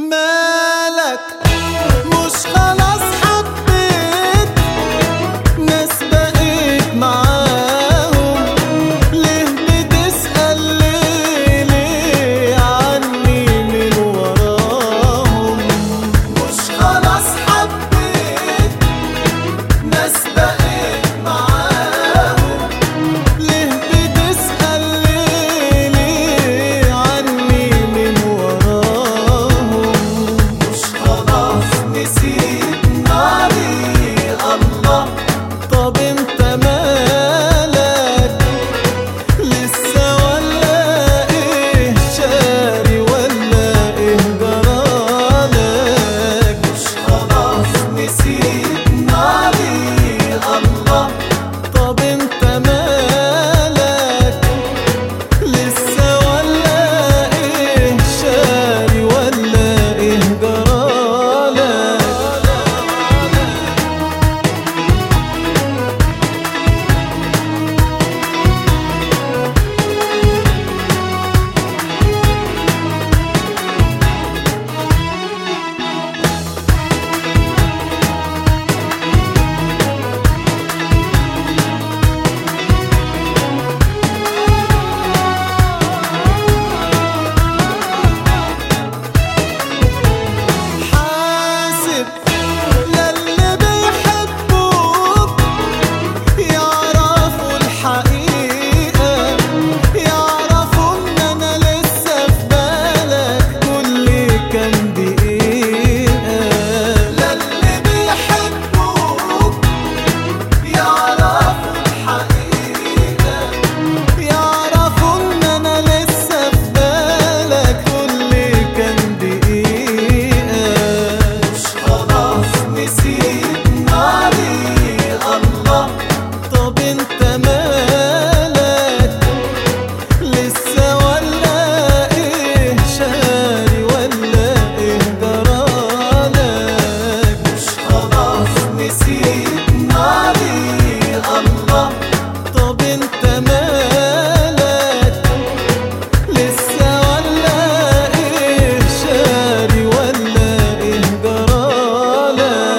مالك مش خلاص حبيت ناس بقيت معاهم ليه بتسأل ليه ليه عني من وراهم مش خلاص حبيت ناس بقيت معاهم ليه بتسأل ليه ليه عني من وراهم مش خلاص نسيت ناري الله طب انت مالك لسه ولا ايه شاري ولا ايه جرالك مش خلاص نسيت ناري الله طب انت مالك لسه ولا ايه شاري ولا ايه جرالك حاسب للي بيحبوك يعرفوا الحقيقة يعرفوا ان انا لسه في بالك كل كام دقيقة للي بيحبوك يعرفوا الحقيقة يعرفوا ان انا لسه في بالك كل كام دقيقة مش خلاص نسيت ناري الله طب انت مالك لسه ولا ايه شاري ولا ايه جرالك مش خلاص نسيت ناري الله طب انت مالك لسه ولا ايه شاري ولا ايه جرالك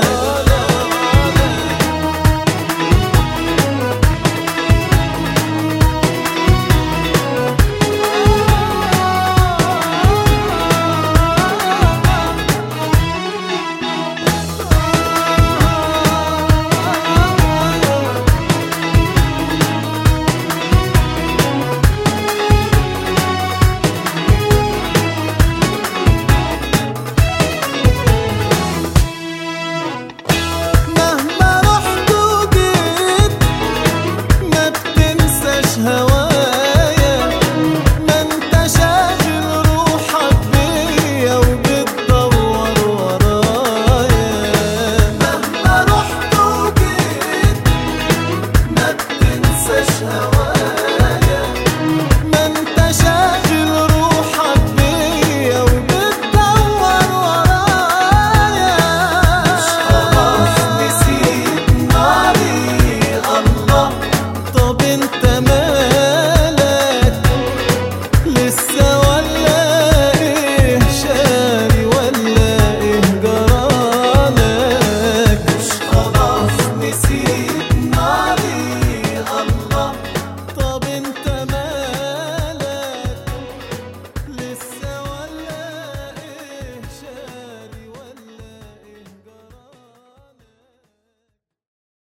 مهما رحت وجيت ما بتنساش هوايا ما انت شاغل روحك بيا وبتدور ورايا مهما رحت وجيت ما بتنساش هوايا ما انت شاغل روحك بيا وبتدور ورايا مش خلاص نسيت ناري الله طب انت مالك لسه ولا ايه شاري ولا ايه جرالك مش خلاص نسيت ناري الله طب انت مالك لسه ولا ايه شاري ولا ايه جرالك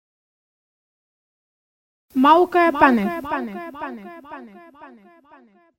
موقع بانل